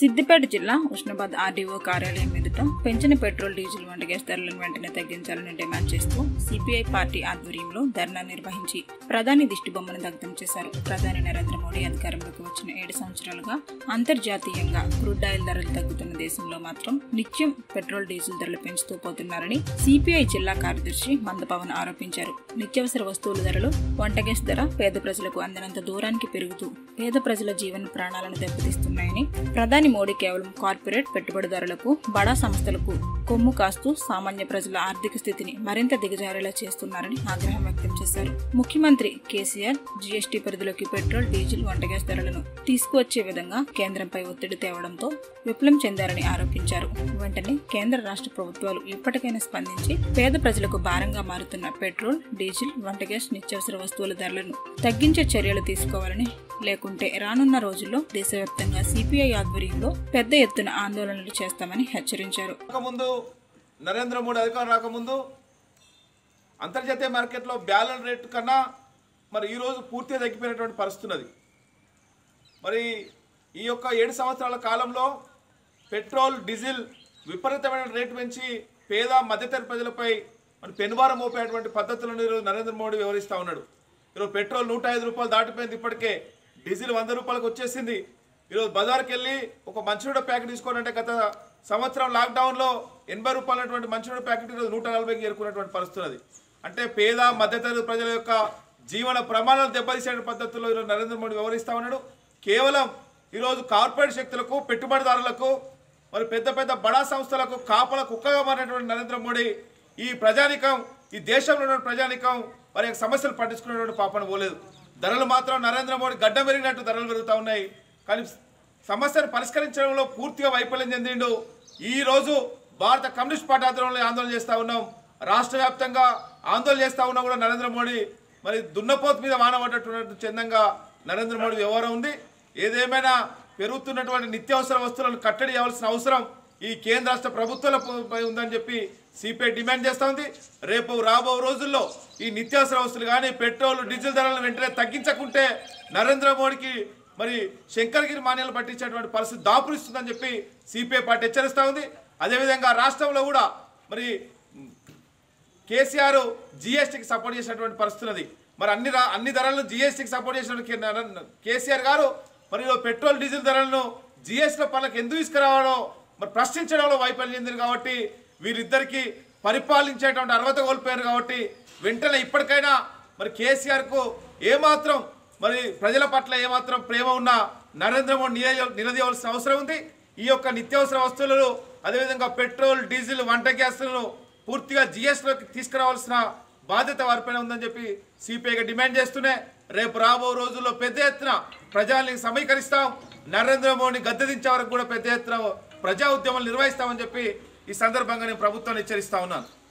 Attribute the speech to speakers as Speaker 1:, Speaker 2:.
Speaker 1: సిద్దిపేట జిల్లా ఉష్ణాబాద్ ఆర్డీఓ కార్యాలయం ఎదుట పెంచిన పెట్రోల్ డీజిల్ వంట గ్యాస్ ధరలను వెంటనే తగ్గించాలని డిమాండ్ చేస్తూ సిపిఐ పార్టీ ఆధ్వర్యంలో ధర్నా నిర్వహించి ప్రధాని దిష్టిబొమ్మను దగ్ధం చేశారు ప్రధాని నరేంద్ర మోడీ అధికారంలోకి వచ్చిన ఏడు సంవత్సరాలుగా అంతర్జాతీయంగా క్రూడ్ ఆయిల్ ధరలు తగ్గుతున్న దేశంలో మాత్రం నిత్యం పెట్రోల్ డీజిల్ ధరలు పెంచుతూ పోతున్నారని సిపిఐ జిల్లా కార్యదర్శి మందపవన్ ఆరోపించారు నిత్యావసర వస్తువుల ధరలు వంట గ్యాస్ ధర పేద ప్రజలకు అందినంత దూరానికి పెరుగుతూ పేద ప్రజల జీవన ప్రాణాలను దెబ్బతీస్తున్నాయని ప్రధాని మోడీ కేవలం కార్పొరేట్ పెట్టుబడిదారులకు బడా సంస్థలకు కొమ్ము కాస్తూ సామాన్య ప్రజల ఆర్థిక స్థితిని మరింత దిగజారేలా చేస్తున్నారని ఆగ్రహం వ్యక్తం చేశారు ముఖ్యమంత్రి కేసీఆర్ జీఎస్టీ పరిధిలోకి పెట్రోల్ డీజిల్ వంట గ్యాస్ ధరలను తీసుకువచ్చే విధంగా కేంద్రంపై ఒత్తిడి తేవడంతో విప్లవం చెందారని ఆరోపించారు వెంటనే కేంద్ర రాష్ట్ర ప్రభుత్వాలు ఇప్పటికైనా స్పందించి పేద ప్రజలకు భారంగా మారుతున్న పెట్రోల్ డీజిల్ వంట గ్యాస్ నిత్యావసర వస్తువుల ధరలను తగ్గించే చర్యలు తీసుకోవాలని లేకుంటే రానున్న రోజుల్లో దేశవ్యాప్తంగా సిపిఐ ఆధ్వర్యంలో పెద్ద ఎత్తున ఆందోళనలు చేస్తామని హెచ్చరించారు
Speaker 2: రాకముందు నరేంద్ర మోడీ అధికారం రాకముందు అంతర్జాతీయ మార్కెట్లో బ్యాలెన్ రేటు కన్నా మరి ఈరోజు పూర్తిగా తగ్గిపోయినటువంటి పరిస్థితి ఉన్నది మరి ఈ యొక్క ఏడు సంవత్సరాల కాలంలో పెట్రోల్ డీజిల్ విపరీతమైన రేటు పెంచి పేద మధ్యతరగతి ప్రజలపై మరి పెనుభారం మోపేటువంటి పద్ధతులను ఈరోజు నరేంద్ర మోడీ వివరిస్తూ ఉన్నాడు ఈరోజు పెట్రోల్ నూట ఐదు రూపాయలు దాటిపోయింది ఇప్పటికే డీజిల్ వంద రూపాయలకు వచ్చేసింది ఈరోజు బజార్కి వెళ్ళి ఒక మంచినీడ ప్యాకెట్ తీసుకోవాలంటే గత సంవత్సరం లాక్డౌన్లో ఎనభై రూపాయలటువంటి మంచినీడ ప్యాకెట్ ఈరోజు నూట నలభైకి చేరుకున్నటువంటి పరిస్థితి ఉన్నది అంటే పేద మధ్యతరగతి ప్రజల యొక్క జీవన ప్రమాణాలు దెబ్బతీసే పద్ధతుల్లో ఈరోజు నరేంద్ర మోడీ వివరిస్తూ ఉన్నాడు కేవలం ఈరోజు కార్పొరేట్ శక్తులకు పెట్టుబడిదారులకు మరి పెద్ద పెద్ద బడా సంస్థలకు కాపల కుక్కగా మారినటువంటి నరేంద్ర మోడీ ఈ ప్రజానికం ఈ దేశంలో ఉన్న ప్రజానికం వారి యొక్క సమస్యలు పట్టించుకునేటువంటి పాపన పోలేదు ధరలు మాత్రం నరేంద్ర మోడీ గడ్డ పెరిగినట్టు ధరలు పెరుగుతూ ఉన్నాయి కానీ సమస్యను పరిష్కరించడంలో పూర్తిగా వైఫల్యం చెందిండు ఈ రోజు భారత కమ్యూనిస్ట్ పార్టీ ఆధ్వర్యంలో ఆందోళన చేస్తూ ఉన్నాం రాష్ట్ర వ్యాప్తంగా ఆందోళన చేస్తూ ఉన్నా కూడా నరేంద్ర మోడీ మరి దున్నపోతు మీద వాన పడ్డటువంటి చందంగా నరేంద్ర మోడీ వ్యవహారం ఉంది ఏదేమైనా పెరుగుతున్నటువంటి నిత్యావసర వస్తువులను కట్టడి చేయాల్సిన అవసరం ఈ కేంద్ర రాష్ట్ర ప్రభుత్వాలపై ఉందని చెప్పి సిపిఐ డిమాండ్ చేస్తూ ఉంది రేపు రాబో రోజుల్లో ఈ నిత్యావసర వస్తువులు కానీ పెట్రోల్ డీజిల్ ధరలను వెంటనే తగ్గించకుంటే నరేంద్ర మోడీకి మరి శంకరగిరి మాన్యాలు పట్టించేటువంటి పరిస్థితి దాపురిస్తుందని చెప్పి సిపిఐ పార్టీ హెచ్చరిస్తూ ఉంది అదేవిధంగా రాష్ట్రంలో కూడా మరి కేసీఆర్ జిఎస్టీకి సపోర్ట్ చేసినటువంటి పరిస్థితి ఉన్నది మరి అన్ని రా- అన్ని ధరలను జిఎస్టీకి సపోర్ట్ చేసినటువంటి కే- నరేంద్ర- కేసీఆర్ గారు మరి ఈరోజు పెట్రోల్ డీజిల్ ధరలను జిఎస్టీ పనులకు ఎందుకు తీసుకురావడం మరి ప్రశ్నించడంలో వైఫల్యం చెందింది కాబట్టి వీరిద్దరికి పరిపాలించేటువంటి అర్హత కోల్పోయారు కాబట్టి వెంటనే ఇప్పటికైనా మరి కేసీఆర్కు ఏమాత్రం మరి ప్రజల పట్ల ఏమాత్రం ప్రేమ ఉన్నా నరేంద్ర మోడీ నిలదీ నిలదీయవలసిన అవసరం ఉంది ఈ యొక్క నిత్యావసర వస్తువులను అదేవిధంగా పెట్రోల్ డీజిల్ వంట గ్యాస్లను పూర్తిగా జిఎస్టీలోకి తీసుకురావాల్సిన బాధ్యత వారిపైన ఉందని చెప్పి సిపిఐగా డిమాండ్ చేస్తూనే రేపు రాబో రోజుల్లో పెద్ద ఎత్తున ప్రజల్ని సమీకరిస్తాం నరేంద్ర మోడీ గద్దెదించే వరకు కూడా పెద్ద ఎత్తున ప్రజా ఉద్యమాలు నిర్వహిస్తామని చెప్పి ఈ సందర్భంగా నేను ప్రభుత్వాన్ని హెచ్చరిస్తా ఉన్నాను